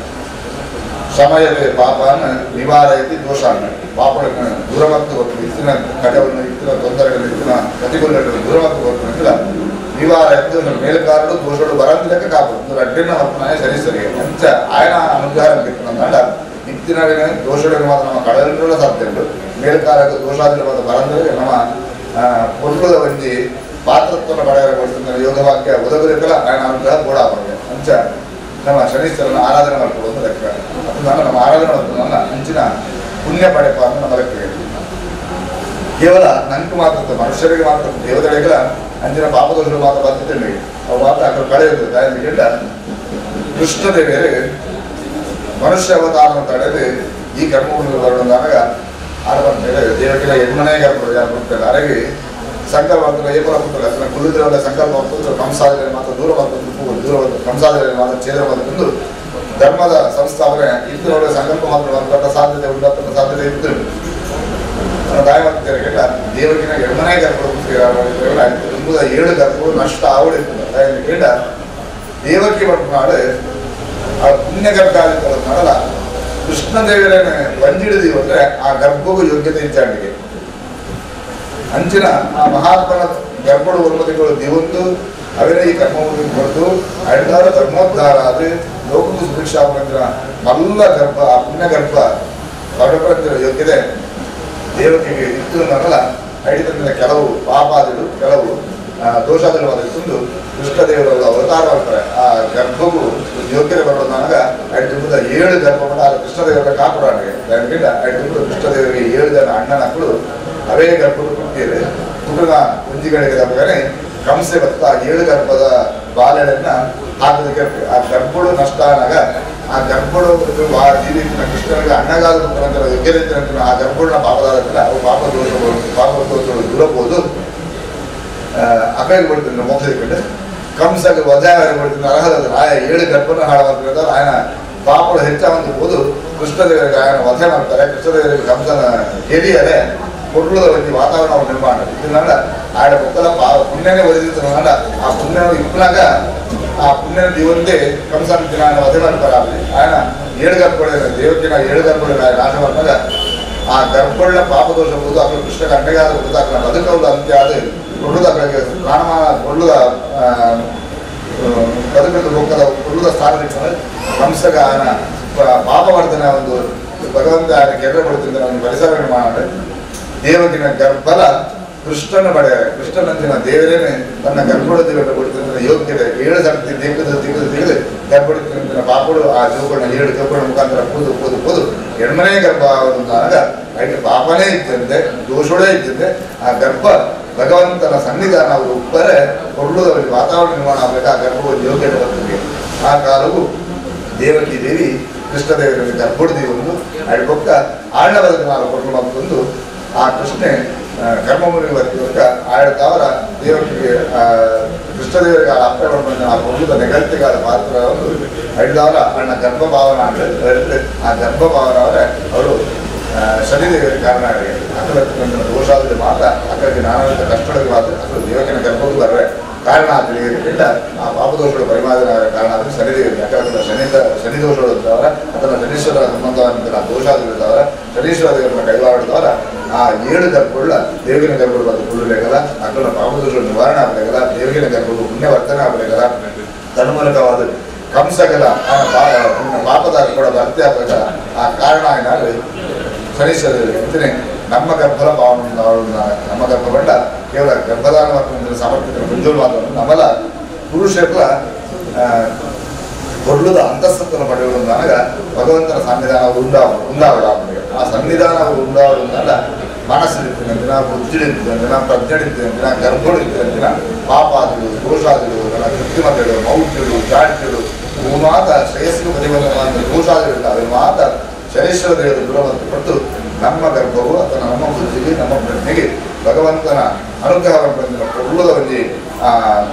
ಸಮಯವೇ ಪಾಪನ ನಿವಾರಯತಿ ದೋಷಾನ್ನ ಪಾಪಗಳನ್ನು ದೂರ ಮತ್ತು ಗೊತ್ತು ಇತ್ತಿನ ಕಡವನ್ನು ಇತ್ತಿನ ತೊಂದರೆಗಳು ಇತ್ತಿನ ಪ್ರತಿಕೂಲಗಳನ್ನು ದೂರ ಮತ್ತು ಗೊತ್ತು ಅಂತಿಲ್ಲ ನಿವಾರ ಎದ್ದು ಮೇಲ್ಕಾರಡು ದೋಷಗಳು ಬರಂತಿದ್ದಕ್ಕೆ ಕಾಪು ಒಂದು ಅಡ್ಡಿನ ಹಪ್ಪನಾಯ ಸರಿ ಸರಿ ಅಂಚ ಆಯನ ಅನುಗ್ರಹ ಅಂದ ಇತ್ತಿನ ದೋಷಗಳನ್ನು ಮಾತ್ರ ನಮ್ಮ ಕಡಲಿನ ಸಾಧ್ಯ ಉಂಟು ಮೇಲ್ಕಾರಕ್ಕೆ ದೋಷಾದಿಗಳು ಮಾತ್ರ ಬರಂದ್ರೆ ನಮ್ಮ ಕೊಲ್ಲದ ಒಂಜಿ ಪಾತ್ರತ್ವನ ಪಡೆಯಲು ಕೊಡ್ತಿದ್ದ ಯೋಗ ವಾಕ್ಯ ಒದಗಲಿಕ್ಕಲ್ಲ ಆಯನ ಅನುಗ್ರಹ ಕೂಡ ಬರ್ತದೆ ಅಂಚ ನಮ್ಮ ಶನೀಶ್ವರನ ಆರಾಧನೆ ಮಾಡ್ಕೊಳ್ಳೋದು ಲೆಕ್ಕ ಅದು ನಾನು ನಮ್ಮ ಆರಾಧನೆ ಮಾಡ್ಕೊಂಡು ನನ್ನ ಅಂಚಿನ ಪುಣ್ಯ ಪಡೆಪ ಅಂತ ನಮ್ಮ ಲೆಕ್ಕ ಕೇವಲ ನಂಗೆ ಮಾತ್ರ ಅಲ್ಲ, ಮನುಷ್ಯರಿಗೆ ಮಾತ್ರ ಅಲ್ಲ, ದೇವತೆಗಳಿಗೆಲ್ಲ ಅಂಚಿನ ಪಾಪದೋಷಗಳು ಮಾತ್ರ ಬರ್ತಿದ್ದೇನೆ ಅವು ಮಾತ್ರ ಅక్కడ ಕಳೆಯುವುದು ತಾಯಿಲ್ಲ ಕೃಷ್ಣ ದೇವಿಯರಿಗೆ ಮನುಷ್ಯ ಅವತಾರ ತಡೆದು ಈ ಕರ್ಮವನ್ನು ಬರೋದಾಗ ಆರಂಭ ದೇವತೆಗಳ ಹೆಣ್ಮನೆ ಕರ್ಕೊಂಡು ಯಾರು ಬರ್ತಾರೆ ಅರಗಿ ಸಂಕಲ್ಪ ಮಾಡ್ತಾರೆ ಏಪರ ಪುತ್ರ ಅದನ್ನ ಕುಳಿದ್ರಲ್ಲ ಸಂಕಲ್ಪ ಮಾಡ್ತಾರೆ ಕಂಸಾದರೆ ಮಾತ್ರ ದೂರ ಮಾಡ್ಕೊಂಡು ದೂರ ಕಂಸಾದರೆ ಮಾತ್ರ ಛೇದ ಮಾಡ್ಕೊಂಡು ಧರ್ಮದ ಸಂಸ್ಥಾಪನೆ ಇದ್ದರೊಳಗೆ ಸಂಕಲ್ಪ ಮಾತ್ರ ಮಾಡ್ಕೊಂಡ ಸಾಧ್ಯತೆ ಉಂಟಾಗ್ತಕ್ಕ ಸಾಧ್ಯತೆ ಇದ್ದು ದಾಯ ಮಾಡ್ತಿದ್ದಾರೆಲ್ಲ ದೇವಕಿನ ಎಡಮನೆ ಕರ್ಕೊಂಡು ತುಂಬದ ಏಳು ಕರ್ಕೊಂಡು ನಷ್ಟ ಆವಡಿರ್ತದೆ ಕೇಳ ದೇವಕಿ ಮಾಡ್ಕೊಂಡು ಆ ಪುಣ್ಯ ಗರ್ಭ ಮಾಡಲ್ಲ ಕೃಷ್ಣ ದೇವರನ್ನ ಬಂದಿಡಿದೀವಿ ಅಂದ್ರೆ ಆ ಗರ್ಭಗೂ ಯೋಗ್ಯತೆ ಇದ್ದಾಡಿಗೆ ಅಂಚಿನ ಆ ಮಹಾತ್ಮನ ಗರ್ಭಡು ಉನ್ಮತಿಗಳು ದೇವೊಂದು ಅವರೇ ಈ ಕರ್ಮವನ್ನು ಬರೆದು ಐದಾರು ಧರ್ಮೋದ್ಧಾರ ಅದು ಲೋಕದ ಸುಭಿಕ್ಷಾ ಮಂದಿರ ಮಲ್ಲ ಗರ್ಭ ಆ ಪುಣ್ಯ ಗರ್ಭ ಪರಪರಂತಿರ ಯೋಗ್ಯತೆ ದೇವತೆಗೆ ಇತ್ತು ಅನ್ನಲ್ಲ ಐಡಿತಂದಿನ ಕೆಲವು ಪಾಪಾದಿಗಳು ಕೆಲವು ಆ, ದೋಷಾದಿಗಳು ತಂದು ಕೃಷ್ಣದೇವರು ಅವತಾರ ಮಾಡ್ತಾರೆ ಆ ಗರ್ಭವು ಯೋಗ್ಯತೆ ಬರೋದಾಗ ಐದು ತುಂಬದ ಏಳು ಗರ್ಭಮಠ ಆ ಕೃಷ್ಣದೇವರ ಕಾಪುರಾಣಿಗೆ ಅದರಿಂದ ಐದು ತುಂಬದ ಕೃಷ್ಣದೇವರಿಗೆ ಏಳು ಜನ ಅಣ್ಣನ ಮಕ್ಕಳು ಅವೇ ಗರ್ಭಗಳು ಹುಟ್ಟಿದೆ ಹುಡುಗ ಕುಂಜಿಗಳಿಗೆ ತಪ್ಪಗಾನೆ ಕಂಸೆ ಬತ್ತ ಆ ಏಳು ಗರ್ಭದ ಬಾಲೆಯನ್ನ ಹಾಕೋದಕ್ಕೆ ಆ ಗರ್ಭಗಳು ನಷ್ಟ ಆದಾಗ ಆ ಗರ್ಭಗಳು ಆ ಜೀವಿನ ಕೃಷ್ಣನಿಗೆ ಅಣ್ಣಗಾದ ಮುಖಾಂತರ ಯೋಗ್ಯತೆ ಅಂತ ಆ ಗರ್ಭಗಳನ್ನ ಪಾಪದಾದ ಅವು ಪಾಪ ದೋಷಗಳು ಪಾಪ ದೋಷಗಳು ದೂರಬಹುದು ಅಕೈಗೆ ಬಿಡ್ತೀನಿ ಮೋಕ್ಷ ಕಂಡು ಕಂಸಗೆ ವಜಾಯ ಬಿಡ್ತೀನಿ ಅರ್ಹದ ಆಯ ಏಳು ಗರ್ಭನ ಹಾಳವಾಗ್ತಿರೋದು ఆయన ಪಾಪಗಳು ಹೆಚ್ಚಾಗುವುದು ಕೃಷ್ಣದೇವರಿಗೆ ಆಯನ ವಧೆ ಮಾಡ್ತಾರೆ ಕೃಷ್ಣದೇವರಿಗೆ ಕಂಸನ ಎಲಿಯರೆ ಕೊಡ್ಲದ ಒಂದು ವಾತಾವರಣ ನಿರ್ಮಾಣ ಇದನ್ನ ಆಡ ಮಕ್ಕಳ ಪಾ ಪುಣ್ಯನೇ ಒದಗಿದ್ರಲ್ಲ ಆ ಪುಣ್ಯ ಇಪ್ಪನಾಗ ಆ ಪುಣ್ಯ ದೇವಂತೆ ಕಂಸನ ದಿನ ವಧೆ ಮಾಡ್ತಾರೆ ఆయన ಏಳು ಗರ್ಭೊಳೆ ದೇವಕಿನ ಏಳು ಗರ್ಭೊಳೆ ನಾಶ ಮಾಡಿದಾಗ ಆ ಗರ್ಭೊಳ್ಳ ಪಾಪದೋಷ ಬರುವುದು ಅక్కడ ಕೃಷ್ಣಗೆ ಅಂಡೆಗಾದ ಬರುವುದು ಅక్కడ ಬದುಕವುದು ಅಂತ್ಯ ಅದು ಕೊಡುದು ಅక్కಡಿಗೆ ಪ್ರಾಣಮಾನ ಕೊಳ್ಳುದ ಬದುಕದ ಲೋಕದ ಕೊಳ್ಳುದ ಸ್ಥಾನದಿಂದ ಕಂಸಗ ಆಯನ ಪ- ಪಾಪವರ್ಧನ ಒಂದು ಭಗವಂತ ಆಯನ ಕೆರೆ ಬರುತ್ತಿದ್ದ ಒಂದು ಪರಿಸರ ಮಾಡಿ ದೇವಕಿನ ಗರ್ಭಲ ಕೃಷ್ಣನ ಪಡೆಯಾರೆ ಕೃಷ್ಣನಂತಿನ ದೇವರೇನೆ ತನ್ನ ಗರ್ಭದ ದೇವರ ಕೊಡ್ತಿದ್ದ ಯೋಗ್ಯತೆ ಏಳು ಸರ್ತಿ ದೇವದ ದಿಗದ ದಿಗದು ಗರ್ಭಡಿನ ಪಾಪಗಳು ಆ ಜೋಗಳನ್ನ ಏಳು ಜೋಗಳ ಮುಖಾಂತರ ಕೂದು ಕೂದು ಕೂದು ಎಣ್ಮನೆ ಗರ್ಭ ಆದಾಗ ಅದಕ್ಕೆ ಪಾಪನೇ ಇದ್ದಂತೆ ದೋಷಗಳೇ ಇದ್ದಂತೆ ಆ ಗರ್ಭ ಭಗವಂತನ ಸನ್ನಿಧಾನ ಅವರು ಉಪ್ಪರೆ ಕೊಳ್ಳುವುದರಲ್ಲಿ ವಾತಾವರಣ ನಿರ್ಮಾಣ ಆಗಬೇಕು ಆ ಗರ್ಭವು ಯೋಗ್ಯತೆ ಬರ್ತದೆ ಆ ಕಾಲವು ದೇವಕಿ ದೇವಿ ಕೃಷ್ಣದೇವರಿಗೆ ಗರ್ಭುಡ್ದಿ ಒಂದು ಅಡ್ಬೊಕ್ಕ ಆಳ್ನ ಬದುಕು ನಾವು ಕೊಟ್ಟು ಮತ್ತೊಂದು ಆ ಕೃಷ್ಣೆ ಆ, ಕರ್ಮಮುನಿ ವರ್ತಿವಾಗ ಆಳ್ತಾವರ ದೇವಕಿಗೆ ಆ, ಕೃಷ್ಣದೇವರಿಗೆ ಆ ಅಪ್ಪ ಬಂದ ಆ ಪ್ರಭುದ ನೆಗಲ್ತಿಗಾದ ಪಾತ್ರವನ್ನು ಅಡ್ದವರ ಅಣ್ಣ ಗರ್ಭಭಾವನ ಅಂದ್ರೆ ಆ ಗರ್ಭಭಾವನ ಅವರೇ ಅವರು ಶನಿದೇವರ ಕಾರಣ ಆಗಿದೆ ಅಕ್ಕಲಕ್ಕೆ ದೋಷಾದ್ರೆ ಮಾತ್ರ ಅಕ್ಕಕ್ಕೆ ನಾನಾ ರೀತಿಯ ಕಷ್ಟಗಳಿಗೆ ಮಾತ್ರ ಅಕ್ಕಲು ದೇವಕಿನ ಗರ್ಭಕ್ಕೂ ಬರವೆ ಕಾರಣ ತಿಳಿಯಲಿಲ್ಲ ಆ ಪಾಪದೋಷಗಳು ಪರಿಮಾದನ ಕಾರಣ ಆದರೆ ಶನಿದೇವರಿಗೆ ಯಾಕಂದ್ರೆ ಶನಿ ಶನಿ ದೋಷಗಳು ಇದ್ದವರ ಅದನ್ನು ಶನೀಶ್ವರ ಸಂಬಂಧವಾಗಿದ್ದ ದೋಷಾದಿದ್ದವರ ಶನೀಶ್ವರ ದೇವರನ್ನ ಕೈವಾಡಿದವರ ಆ ಏಳು ಗರ್ಭಗಳ ದೇವಿನ ಗರ್ಭಗಳು ಬಂದು ಕೊಳ್ಳಲೇಕಲ್ಲ ಅಕ್ಕಲ ಪಾಪದೋಷಗಳು ನಿವಾರಣೆ ಆಗಬೇಕಲ್ಲ ದೇವಿನ ಗರ್ಭಗಳು ಪುಣ್ಯ ವರ್ತನೆ ಆಗಬೇಕಲ್ಲ ತನ್ಮೂಲಕವಾದ ಕಂಸಗಲ ಆ ಪಾ- ಪಾಪದ ಕೂಡ ಭರ್ತಿ ಆಗಬೇಕಲ್ಲ ಆ ಕಾರಣ ಏನಾದ್ರೆ ಶನೀಶ್ವರ ಅಂತಾನೆ ನಮ್ಮ ಗರ್ಭದ ಭಾವನೆ ನಮ್ಮ ಗರ್ಭಗೊಂಡ ಕೇವಲ ಗರ್ಭದಾನ ಮಾಡ್ಕೊಂಡು ಸಾಮರ್ಥ್ಯ ಪ್ರಜ್ವಲವಾದವನ್ನು ನಮ್ಮಲ ಪುರುಷರ ಕೊರ್ಲುದ ಅಂತಸ್ತನ್ನು ಪಡೆಯುವುದಾದಾಗ ಭಗವಂತನ ಸನ್ನಿಧಾನ ಉಂಡಾವ ಉಂಡಾವಳ ಅವನಿಗೆ ಆ ಸನ್ನಿಧಾನ ಉಂಡಾವಳ ಮನಸ್ಸಿನ ಬುದ್ಧಿಡಿದ್ದಂದಿನ ಪ್ರಜ್ಞಡಿದ್ದಂದಿನ ಗರ್ಭಡಿದ್ದಂದಿನ ಪಾಪಾದಿಗಳು ದೋಷಾದಿಗಳು ನನ್ನ ಕೃತ್ರಿಮತೆಗಳು ಮೌಢ್ಯಗಳು ಜಾಡ್ಯಗಳು ಇವು ಮಾತ್ರ ಶ್ರೇಯಸ್ಸು ಪರಿವರ್ತನ ದೋಷಾದಿಗಳಿಲ್ಲ ಅದು ಮಾತ್ರ ಶನೇಶ್ವರ ದೇವರ ದೂರವನ್ನು ಕೊಟ್ಟು ನಮ್ಮ ಗರ್ಭವು ಅಥವಾ ನಮ್ಮ ಬುದ್ಧಿಗೆ ನಮ್ಮ ಪ್ರಜ್ಞೆಗೆ ಭಗವಂತನ ಅನುಗ್ರಹವನ್ನು ಕೊಡುವುದ ಒಂದು ಆ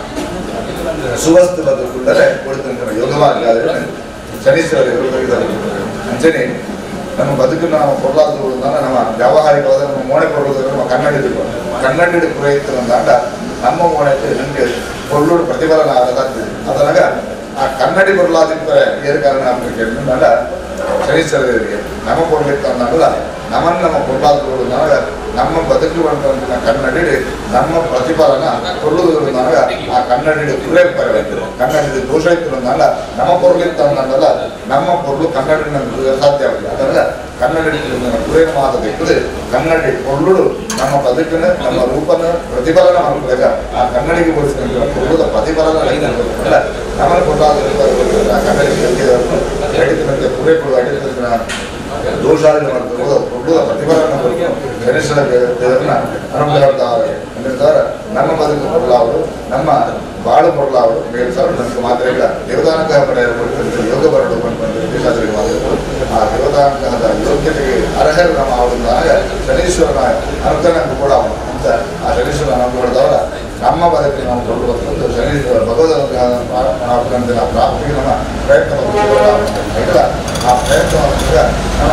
ಸುವಸ್ತು ಬದುಕುಂಡರೆ ಕೊಡುತ್ತಂತ ಯೋಗವಾಗಿ ಆದರೆ ಶನೀಶ್ವರ ದೇವರು ಅಂಚನೆ ನಮ್ಮ ಬದುಕನ್ನು ನಾವು ಕೊಡಲಾರದು ನಮ್ಮ ವ್ಯಾವಹಾರಿಕವಾದ ನಮ್ಮ ಮೋಣೆ ಕೊಡುವುದು ನಮ್ಮ ಕನ್ನಡಿದು ಕನ್ನಡಿಡು ಪುರೈತು ಅಂದಾಗ ನಮ್ಮ ಮೋಣಕ್ಕೆ ನಮಗೆ ಕೊಳ್ಳೋಡು ಪ್ರತಿಫಲನ ಆಗದಾಗ್ತದೆ ಅದರಾಗ ಆ ಕನ್ನಡಿ ಬರಲಾದಿದ್ದರೆ ಏನು ಕಾರಣ ಅಂತ ಕೇಳಿದಾಗ ಶನೀಶ್ವರ ದೇವರಿಗೆ ನಮ್ಮ ಕೊಡ್ಲಿಕ್ಕೆ ಅಂದಾಗ ನಮ್ಮನ್ನು ನಮ್ಮ ಕೊಡಲಾದ್ರು ನನಗ ನಮ್ಮ ಬದುಕು ಬಂದಂತ ಕನ್ನಡಿ ನಮ್ಮ ಪ್ರತಿಫಲನ ಕೊಡುವುದು ನನಗ ಆ ಕನ್ನಡಿ ಪುರೇ ಬರಬೇಕು ಕನ್ನಡಿ ದೋಷ ಇತ್ತು ಅಂದಾಗ ನಮ್ಮ ಕೊರ್ಲಿತ್ತು ಅಂದಲ್ಲ ನಮ್ಮ ಕೊರ್ಲು ಕನ್ನಡಿನ ಸಾಧ್ಯ ಆಗಿದೆ ಅದರಿಂದ ಕನ್ನಡಿ ಪುರೇನ ಮಾತದಿಕ್ಕದೆ ಕನ್ನಡಿ ಕೊರ್ಲುಡು ನಮ್ಮ ಬದುಕಿನ ನಮ್ಮ ರೂಪನ ಪ್ರತಿಫಲನ ಮಾಡಬೇಕು ಆ ಕನ್ನಡಿಗೆ ಬೋಧಿಸಿದ ಕೊರ್ಲುದ ಪ್ರತಿಫಲನ ಅಲ್ಲ ನಮ್ಮನ್ನು ಕೊಡಲಾದ ಆ ಕನ್ನಡಿ ಹೇಳಿದಂತೆ ಪುರೇ ಕೊಡುವ ಅಡಿದ ದೋಷಾದಿನ ಮಾಡ್ತಿರುವುದು ಕೊಡುವ ಪ್ರತಿಫಲನ ಗಣೇಶನ ದೇವರನ್ನ ಅನುಗ್ರಹ ಎಂದಿದ್ದಾರೆ ನಮ್ಮ ಬದುಕು ಕೊಡಲಾವರು ನಮ್ಮ ಬಾಳು ಕೊಡಲಾವರು ಮೇಲು ಸಾವಿರ ನಮಗೆ ಮಾತ್ರ ಇಲ್ಲ ದೇವದಾನುಗ್ರಹ ಪಡೆಯಲು ಕೊಡುತ್ತಿದ್ದ ಯೋಗ ಬರಲು ಬೇಕಾದರೆ ಮಾಡಿದ್ರು ಆ ದೇವದಾನುಗ್ರಹದ ಯೋಗ್ಯತೆಗೆ ಅರ್ಹರು ನಮ್ಮ ಅವರಿಂದಾಗ ಶನೀಶ್ವರನ ಅನುಗ್ರಹ ಕೂಡ ಅವನು ಅಂತ ಆ ಶನೀಶ್ವರನ ಅನುಗ್ರಹದವರ ನಮ್ಮ ಬದುಕಿಗೆ ನಾವು ಕೊಡುವಂಥದ್ದು ಶನೀಶ್ವರ ಭಗವದ್ ಅನುಗ್ರಹ ಪ್ರಾಪ್ತಿಗೆ ನಮ್ಮ ಪ್ರಯತ್ನ ಇಲ್ಲ ಆ ಪ್ರಯತ್ನವನ್ನು ನಮ್ಮ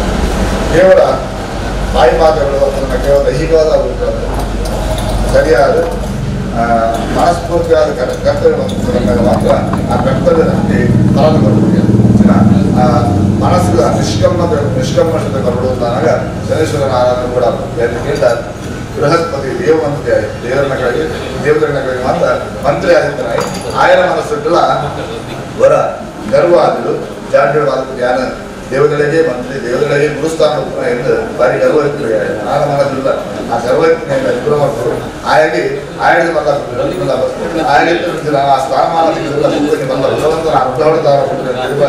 ಕೇವಲ ಬಾಯಿ ಮಾತುಗಳು ಅದನ್ನು ಕೇವಲ ದೈಹಿಕವಾದ ಅಭಿಪ್ರಾಯ ಸರಿಯಾದ ಆ, ಮನಸ್ಫೂರ್ತಿಯಾದ ಕರ್- ಕರ್ತವ್ಯವನ್ನು ತಂದಾಗ ಮಾತ್ರ ಆ ಕರ್ತವ್ಯದಲ್ಲಿ ಫಲ ಬರುತ್ತದೆ ಹೆಚ್ಚಿನ ಆ, ಮನಸ್ಸಿನ ನಿಷ್ಕರ್ಮದ ನಿಷ್ಕರ್ಮಶತೆ ಬರುವುದಾದಾಗ ಶನೇಶ್ವರನ ಆರಾಧನೆ ಕೂಡ ಎಂದು ಕೇಳಿದ ಬೃಹಸ್ಪತಿ ದೇವವಂತೆ ದೇವರನ್ನ ಕಡೆಗೆ ದೇವರನ್ನ ಕಡೆಗೆ ಮಾತ್ರ ಮಂತ್ರಿ ಆಗಿದ್ದಾನೆ ಆಯನ ಮನಸ್ಸುಗಳ ವರ ಗರ್ವ ಆದರು ಜಾಡ್ಯವಾದ ಜ್ಞಾನ ದೇವತೆಗಳಿಗೆ ಮಂತ್ರಿ ದೇವತೆಗಳಿಗೆ ಗುರುಸ್ಥಾನ ಉತ್ತಮ ಎಂದು ಬಾರಿ ಗರ್ವ ಇರ್ತದೆ ಆಗ ಮನಸ್ಸಿಲ್ಲ ಆ ಗರ್ವ ಇರ್ತನೆ ದೂರ ಮಾಡ್ತಾರೆ ಆಯಾಗಿ ಆಯದ ಮಲ್ಲ ಆಯಾಗಿ ಆ ಸ್ಥಾನಮಾನ ತೆಗೆದಿಲ್ಲ ಸುಮ್ಮನೆ ಬಂದ ಭಗವಂತನ ಅರ್ಧವಳ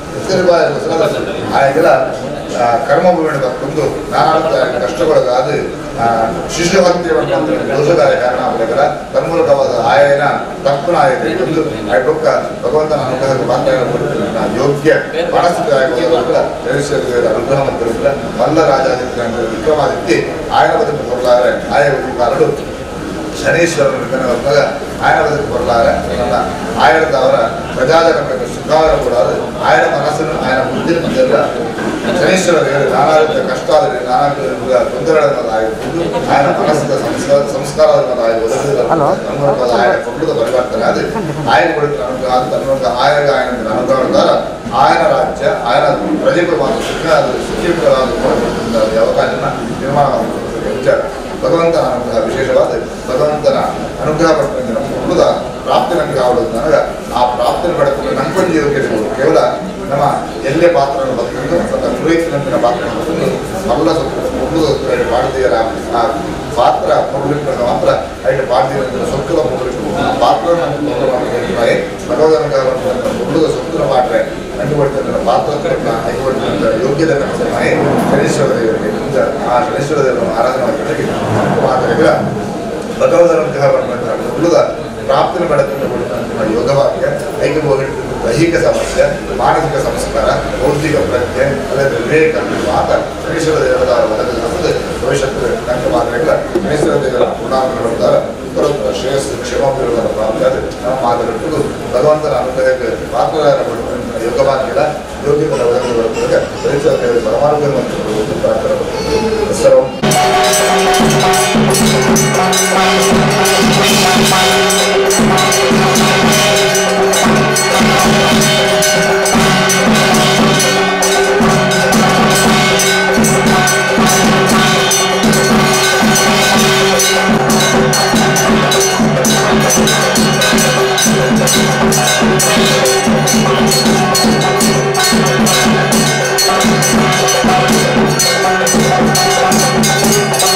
ಆಯಾಗೆಲ್ಲ ಆ, ಕರ್ಮಭೂಮಿಯನ್ನು ಬಂದು ನಾನಾ ಕಷ್ಟಗೊಳಗಾದ ಶಿಶುಹತ್ಯೆ ದೋಷದಾಯ ಕಾರಣ ಆಗಬೇಕಲ್ಲ ತನ್ಮೂಲಕವಾದ ಆಯನ ತಪ್ಪನ ಆಗಿದೆ ಒಂದು ಆಯ್ಕೊಕ್ಕ ಭಗವಂತನ ಅನುಗ್ರಹಕ್ಕೆ ಮಾತ್ರ ಯೋಗ್ಯ ಮನಸ್ಥಿತಿ ಆಗುವುದಲ್ಲ ಅನುಗ್ರಹ ಮಂತ್ರಿಲ್ಲ ಮಲ್ಲ ರಾಜಾದಿತ್ಯ ವಿಕ್ರಮಾದಿತ್ಯ ಆಯನ ಬದುಕು ಕೊಡಲಾರೆ ಆಯ ಕಾರಣ ಶನೀಶ್ವರನ ಬಂದಾಗ ஆயிரத்துக்கு வரலாறு அதனால ஆயிரத்து அவரை பிரஜாஜனங்களுக்கு சுகாதார கூடாது ஆயிரம் மனசுன்னு ஆயிரம் புத்தின்னு மத்தியில் ಶನೀಶ್ವರ ದೇವರು ನಾನಾವಿಧ ಕಷ್ಟ ಆದರೆ ನಾನಾ ತೊಂದರೆಗಳನ್ನಾಗಿರ್ಬೋದು ಆಯನ ಮನಸ್ಸಿನ ಸಂಸ್ಕಾರ ಸಂಸ್ಕಾರಗಳನ್ನಾಗಿ ಒದಗಿದ ಆಯನ ಕೊಟ್ಟದ ಪರಿವರ್ತನೆ ಅದು ಆಯನ ಕೊಡುತ್ತ ಅನುಗ್ರಹ ಅದು ತನ್ನುವಂತ ಆಯನ ಆಯನ ಅನುಗ್ರಹದ ಆಯನ ರಾಜ್ಯ ಆಯನ ಪ್ರಜೆಗಳು ಮಾತ್ರ ಸುಖ ಅದು ಸುಖೀಕರವಾದ ಅವಕಾಶನ ನಿರ್ಮಾಣ ಮಾಡಿಕೊಡುತ್ತದೆ ವಿಚಾರ ಭಗವಂತನ ಅನುಗ್ರಹ ವಿಶೇಷವಾದ ಭಗವಂತನ ಅನುಗ್ರಹ ಪಟ್ಟಂತೆ ನಮ್ಮ ಕುಟುಂಬದ ಪ್ರಾಪ್ತಿ ನನಗೆ ಆವಡೋದು ನನಗೆ ಆ ಪ್ರಾಪ್ತಿನ ಪಡೆದು ನಂಬಂದು ಯೋಗ್ಯತೆ ಕೇವಲ ನಮ್ಮ ಎಲ್ಲೇ ಪಾತ್ರವನ್ನು ಬದುಕೊಂಡು ಮತ್ತು ಪುರೋಹಿತನಂತಿನ ಪಾತ್ರವನ್ನು ಬದುಕೊಂಡು ಮಲ್ಲ ಕುಟುಂಬದ ಭಾರತೀಯರ ಆ ಪಾತ್ರ ಮುರುಳಿಕೊಂಡು ಮಾತ್ರ ಐದು ಭಾರತೀಯರ ಸೊಕ್ಕದ ಮುರುಳಿಕೊಂಡು ಆ ಪಾತ್ರ ನಮಗೆ ಭಗವದನುಗ್ರಹವನ್ನು ಕುಟುಂಬದ ಸೊಕ್ಕದ ಪಾಟ್ರೆ ಕಂಡುಬಡ್ತಾರೆ ಪಾತ್ರ ಐದು ಯೋಗ್ಯತೆ ನಮಗೆ ಶನೇಶ್ವರ ದೇವರಿಗೆ ಆ ಶನೇಶ್ವರ ದೇವರನ್ನು ಆರಾಧನೆ ಮಾಡಿ ಮಾತ್ರ ಭಗವದನುಗ್ರಹವನ್ನು ಉಳಿದ ಪ್ರಾಪ್ತಿನ ಪಡೆದುಕೊಂಡು ಯೋಗವಾಕ್ಯ ಐಕ್ಯ ದೈಹಿಕ ಸಮಸ್ಯೆ ಮಾನಸಿಕ ಸಂಸ್ಕಾರ ಬೌದ್ಧಿಕ ಪ್ರಜ್ಞೆ ಅಲ್ಲದೆ ವಿವೇಕ ಮಾತ ಗಣೇಶ್ವರ ದೇವರ ವರದಲ್ಲಿ ಭವಿಷ್ಯತ್ತು ನಂಗೆ ಮಾತ್ರ ಗಣೇಶ್ವರ ದೇವರ ಪೂರ್ಣಾಂಗಗಳ ಉತ್ತರೋತ್ತರ ಶ್ರೇಯಸ್ಸು ಕ್ಷೇಮಾಭಿವೃದ್ಧಿ ಪ್ರಾಪ್ತಿ ಅದು ನಮ್ಮ ಮಾತನಾಡುವುದು ಭಗವಂತನ ಅನುಗ್ರಹಕ್ಕೆ ಪಾತ್ರರಾಗಬಹುದು ಯೋಗವಾಕ್ಯದ ಯೋಗ್ಯಗಳ ಒದಗಿ ಬರುತ್ತದೆ ಗಣೇಶ್ವರ ದೇವರ ಪರಮಾನುಗ್ರಹ ಮತ್ತು ಪ್ರಾರ್ಥನೆ ಸರ್ವ Thank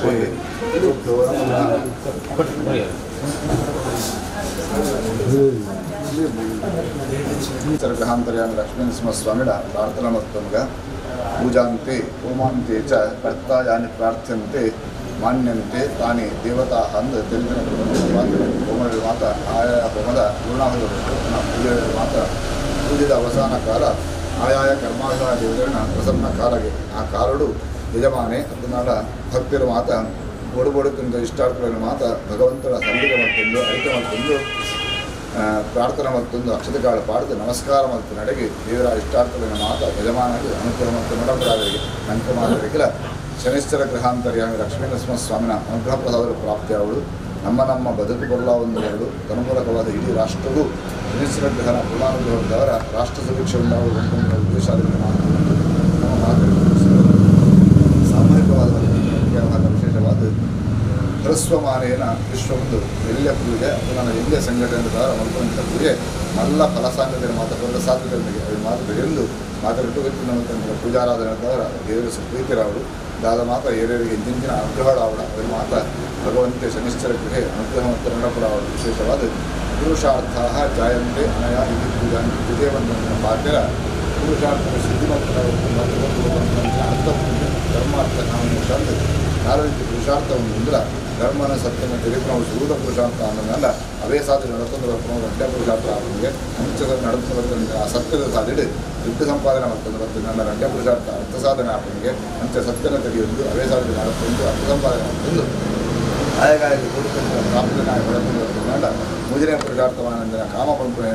ಸರ್ಗಹಾಂತರ್ಯಾಮಿ ಲಕ್ಷ್ಮೀನರಸಿಂಹಸ್ವಾಮಿನ ಪ್ರಾರ್ಥನಾ ಮತ್ತೊಂಗ ಪೂಜಾಂತೆ ಹೋಮಾಂತೆ ಚ ಕರ್ತ ಯಾನಿ ಪ್ರಾರ್ಥ್ಯಂತೆ ಮಾನ್ಯಂತೆ ತಾನಿ ದೇವತಾ ಅಂದು ತಿಳಿದಿನ ಹೋಮಗಳ ಮಾತ ಆಯಾಯ ಹೋಮದ ಪೂರ್ಣಾಹುಗಳು ಪೂಜೆಗಳ ಮಾತ ಪೂಜೆದ ಅವಸಾನ ಕಾಲ ಆಯಾಯ ಕರ್ಮಾನುಸಾರ ದೇವರನ್ನ ಪ್ರಸನ್ನ ಕಾಲಗೆ ಆ ಕಾಲಡು ಯಜಮಾನೆ ಅದನ್ನಾಡ ಭಕ್ತಿರ ಮಾತ ಒಡಬೊಡುಕಿಂದ ಇಷ್ಟಾರ್ಥಗಳನ್ನು ಮಾತ ಭಗವಂತನ ಸಂಧಿಗೆ ಮತ್ತೊಂದು ಐತೆ ಮತ್ತೊಂದು ಆ, ಪ್ರಾರ್ಥನೆ ಮತ್ತೊಂದು ಅಕ್ಷತಗಾಳ ಪಾಡ್ದು ನಮಸ್ಕಾರ ಮತ್ತು ನಡೆಗೆ ದೇವರ ಇಷ್ಟಾರ್ಥಗಳನ್ನು ಮಾತ ಯಜಮಾನರಿಗೆ ಅನುಗ್ರಹ ಮತ್ತು ನಡಪರಾದರಿಗೆ ನಂಕಮಾದರಿಗೆಲ್ಲ ಶನಿಶ್ಚರ ಗ್ರಹಾಂತರ್ಯಾಮಿ ಲಕ್ಷ್ಮೀನರಸಿಂಹ ಸ್ವಾಮಿನ ಅನುಗ್ರಹ ಪ್ರಸಾದದ ಪ್ರಾಪ್ತಿಯಾವಳು ನಮ್ಮ ನಮ್ಮ ಬದುಕು ಬದಲಾವಣೆಗಳು ತನ್ಮೂಲಕವಾದ ಇಡೀ ರಾಷ್ಟ್ರವು ಶನಿಶ್ಚರ ಗ್ರಹಣ ಪೂರ್ಣಾನುಗ್ರಹದವರ ರಾಷ್ಟ್ರ ಸುಭಿಕ್ಷೆ ಉಂಟಾಗುವ ಉದ್ದೇಶಾದಲ್ಲಿ ನಮ್ಮ ಮಾತುಗಳು ಸಾಮೂಹಿಕವಾದ ಮುಖ್ಯವಾದ ವಿಶೇಷವಾದ ಹ್ರಸ್ವಮಾನೇನ ವಿಶ್ವವೊಂದು ಎಲ್ಲಿಯ ಪೂಜೆ ಅದು ನನ್ನ ಎಲ್ಲಿಯ ಸಂಘಟನೆ ದ್ವಾರ ಮಲ್ಕೊಂಡ ಪೂಜೆ ಮಲ್ಲ ಫಲಸಾಂಗದ ಮಾತ ಫಲ ಸಾಧ್ಯತೆ ಅದು ಮಾತು ಎಂದು ಮಾತಾಡಿಟ್ಟು ನಮ್ಮ ಪೂಜಾರಾಧನೆ ದ್ವಾರ ದೇವರ ಪ್ರೀತಿರಾವಳು ದಾದ ಮಾತ ಹಿರಿಯರಿಗೆ ಇಂಚಿನ ಅನುಗ್ರಹಳಾವಳ ಅದರ ಮಾತ ಭಗವಂತೆ ಶನಿಶ್ಚರ ಗೃಹೆ ಅನುಗ್ರಹ ಮತ್ತು ರಣಪುರಾವಳ ವಿಶೇಷವಾದ ಪುರುಷಾರ್ಥ ಜಾಯಂತೆ ಅನಯ ಇದು ಪೂಜಾ ವಿಜಯವಂತನ ಬಾಧ್ಯರ ಪುರುಷಾರ್ಥದ ಸಿದ್ಧಿ ಮತ್ತು ಅರ್ಥ ಧರ್ಮಾರ್ಥ ಕಾಮೋಕ್ಷ ಅಂತ ನಾಲ್ಕು ರೀತಿ ಪುರುಷಾರ್ಥವನ್ನು ಹೊಂದಿಲ್ಲ ಧರ್ಮನ ಸತ್ಯನ ತಿಳಿದು ನಾವು ಶೂದ ಪುರುಷಾರ್ಥ ಅನ್ನೋದಲ್ಲ ಅವೇ ಸಾಧನೆ ನಡ್ಕೊಂಡು ಬರ್ಕೊಂಡು ಗಂಟೆ ಪುರುಷಾರ್ಥ ಆಗೋಂಗೆ ಅಂಚದ ನಡ್ಕೊಂಡು ಬರ್ತಾನೆ ಆ ಸತ್ಯದ ಸಾಧಿಡಿ ದುಡ್ಡು ಸಂಪಾದನೆ ಮಾಡ್ಕೊಂಡು ಬರ್ತೀನಿ ನನ್ನ ಗಂಟೆ ಪುರುಷಾರ್ಥ ಅರ್ಥ ಸಾಧನೆ ಆಗೋಂಗೆ ಅಂಚ ಸತ್ಯನ ತೆಗೆಯೊಂದು ಅವೇ ಸಾಧನೆ ಮಾಡ್ಕೊಂಡು ಅರ್ಥ ಸಂಪಾದನೆ ಮಾಡ್ಕೊಂಡು ಆಯಗಾಯಲ್ಲಿ ಕೊಡುತ್ತಂತ ಪ್ರಾಪ್ತನಾಗಿ ಬೆಳೆದು ಬರ್ತಾನಲ್ಲ ಮುಜಿನ ಪುರುಷಾರ್ಥವಾನಂದಿನ ಕಾಮ ಪಂಪನೆ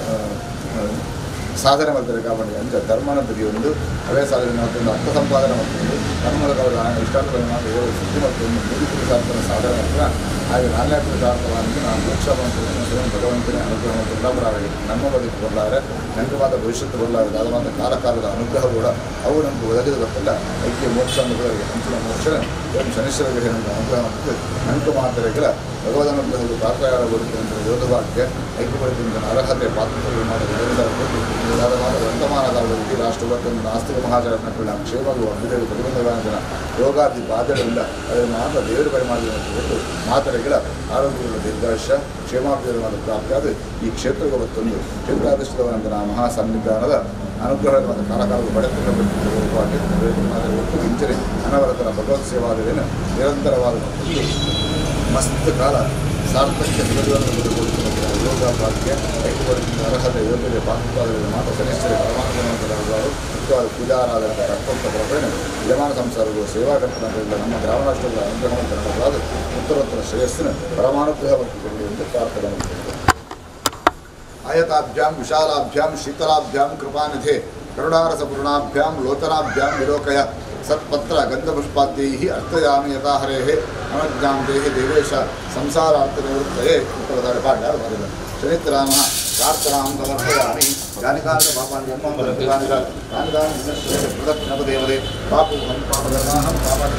ಸಾಧನೆ ಮಾಡ್ತಾರೆ కాబట్టి ಅಂತ ಧರ್ಮನ ತೆಗೆಯೊಂದು ಅವೇ ಸಾಧನೆ ಮಾಡ್ಕೊಂಡು ಅರ್ಥ ಸಂಪಾದನೆ ಮಾಡ್ಕೊಂಡು ಧರ್ಮದ ಅವರು ಇಷ್ಟಾರ್ಥಗಳನ್ನು ಮಾಡಿ ಏಳು ಸಿದ್ಧಿ ಮಾಡ್ಕೊಂಡು ಮುಗಿ ಪುರುಷಾರ್ಥನ ಸಾಧನೆ ಮಾಡ್ತಾರೆ ಹಾಗೆ ನಾಲ್ನೇ ಪುರುಷಾರ್ಥವಾಗಿ ನಾವು ಮೋಕ್ಷ ಬಂತು ಭಗವಂತನೇ ಅನುಗ್ರಹ ಮತ್ತು ಉಳ್ಳವರಾಗಲಿ ನಮ್ಮ ಬದುಕು ಬರಲಾರೆ ನಂಗವಾದ ಭವಿಷ್ಯತ್ತು ಬರಲಾರೆ ದಾದವಾದ ಕಾಲ ಕಾಲದ ಅನುಗ್ರಹ ಕೂಡ ಅವು ನಮಗೆ ಒದಗಿದ ಗೊತ್ತಲ್ಲ ಐಕ್ಯ ಮೋಕ್ಷ ಅನ್ನೋದವರಿಗೆ ಅಂತಿಮ ಮೋಕ್ಷ ಓಂ ಶನಿಶ್ವರ ಗ್ರಹದ ಅನುಗ್ರಹ ಮತ್ತು ನಂಕ ಮಾತರೆಗಳ ಭಗವದ್ ಅನುಗ್ರಹದ ಪಾತ್ರಯಾರ ಬದುಕಿನ ಯೋಧವಾಕ್ಯ ಐಕ್ಯಪಡಿಸಿದ ಅರ್ಹತೆ ಪಾತ್ರ ಮಾತ ವರ್ತಮಾನದ ಅವರಿಗೆ ರಾಷ್ಟ್ರವತ್ತೊಂದು ನಾಸ್ತಿಕ ಮಹಾಜನ ಕ್ಷೇಮಗಳು ಅಭ್ಯುದಯ ಪ್ರತಿಬಂಧಗಳ ರೋಗಾದಿ ಬಾಧೆಗಳಿಂದ ಅದನ್ನು ಮಾತ್ರ ದೇವರು ಕಡೆ ಮಾಡಿದ ಹೊರತು ಮಾತರೆಗಳ ಆರೋಗ್ಯಗಳ ದೀರ್ಘಾಯುಷ್ಯ ಕ್ಷೇಮಾಭಿವೃದ್ಧಿ ಪ್ರಾಪ್ತಿಯಾದ ಈ ಕ್ಷೇತ್ರಕ್ಕೆ ಮತ್ತೊಂದು ಕ್ಷೇತ್ರಾಧಿಷ್ಠಿತವಾದಂತಹ ಮಹಾ ಸನ್ನಿಧಾನದ ಅನುಗ್ರಹದ ಮತ್ತು ಕಾಲಕಾಲದ ಬಡತನವಾಗಿ ಒಟ್ಟು ಹಿಂಚರಿ ಅನವರತರ ಭಗವತ್ ಸೇವಾದವೇನು ನಿರಂತರವಾದ ಮಸ್ತ್ ಕಾಲ ಸಾರ್ಥಕ್ಯ ಸಿಗದಂತೆ ಯೋಗ ಭಾಗ್ಯ ಐಕ್ಯಪಡಿಸಿದ ಅರ್ಹತೆ ಯೋಗ್ಯತೆ ಪಾತ್ರವಾದ ಮಾತ್ರ ಕನಿಷ್ಠ ಪರಮಾತ್ಮರು ಮುಖ್ಯವಾದ ಪೂಜಾರಾಧನೆ ಕರ್ತವ್ಯ ಪ್ರಕರಣ ಯಜಮಾನ ಸಂಸಾರಗಳು ಸೇವಾಕರ್ತನಗಳಿಂದ ನಮ್ಮ ಗ್ರಾಮ ರಾಷ್ಟ್ರದ ಅನುಗ್ರಹವನ್ನು ನಡೆಸಲಾದ ಉತ್ತರೋತ್ತರ ಶ್ರೇಯಸ್ಸಿನ ಪರಮಾನುಗ್ರಹ ವರ್ತಿಕೊಳ್ಳಿ ಎಂದು ಪ್ರಾರ್ಥನೆ ಮಾಡುತ್ತೇವೆ ಆಯತಾಭ್ಯಾಂ ವಿಶಾಲಾಭ್ಯಾಂ ಶೀತಲಾಭ್ಯಾಂ ಕೃಪಾನಿಧೆ ಕರುಣಾರಸಪೂರ್ಣಾಭ್ಯಾಂ ಲೋಚನಾಭ್ಯಾಂ ವಿಲೋಕಯ ಸತ್ಪತ್ರ ಗಂಧಪುಷ್ಪಾದ್ಯೈಃ ಅರ್ಥಯಾಮಿ ಯಥಾ ಹರೇಃ ಅನಜ್ಞಾಂ ದೇಹಿ ದೇವೇಶ ಸಂಸಾರಾರ್ಥನಿವೃತ್ತಯೇ ಉತ್ತರದಾರೆ ಪಾಠ ಬರೆದ ಶನಿತ್ರಾಮ ಪ್ರಾರ್ಥನಾಂ ಸಮರ್ಪಯಾಮಿ ಜಾನಿಕಾಂತ ಪಾಪಾನಿ ಜನ್ಮಂ ಪ್ರತಿಗಾನಿಕ ಕಾನಿಕಾನಿ ವಿನಶ್ಯತೆ ಪ್ರದಕ್ಷಿಣಪದೇವದೆ ಪಾಪುಹಂ ಪಾಪಗರ್ನಾಹಂ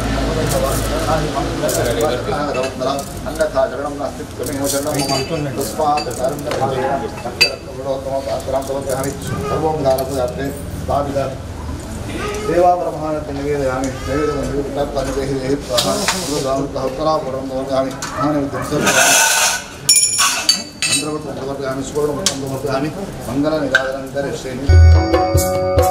ಪಾಪಗರ್ನಾಹಂ ಅನ್ಯಥಾ ಶರಣಂ ನಾಸ್ತಿ ತ್ವಮೇವ ಶರಣಂ ಮಮ ತಸ್ಮಾತ್ ಕಾರುಣ್ಯಭಾವೇನ ಸತ್ಯರತ್ನಗುಣೋತ್ತಮ ಪಾತ್ರಾಂ ಸಮರ್ಪಯಾಮಿ ಸರ್ವಂ ದಾನಪದಾರ್ಥೆ ಭಾವಿದ ದೇವಾಪರಮಹಾನತೆ ನಿವೇದಯಾಮಿ ನೈವೇದ್ಯಂ ದೇಹಿ ದೇಹಿ ಉತ್ತರಾಪುರಂ ಸಮರ್ಪಯಾಮಿ ಮಂತ್ರವತ್ತು ಸಮರ್ಪಯಾಮಿ ಸುವರ್ಣ ಸಮರ್ಪಯಾಮಿ ಮಂಗಲ ನಿರಾಧನಂತರ ಶ್ರೇಣಿ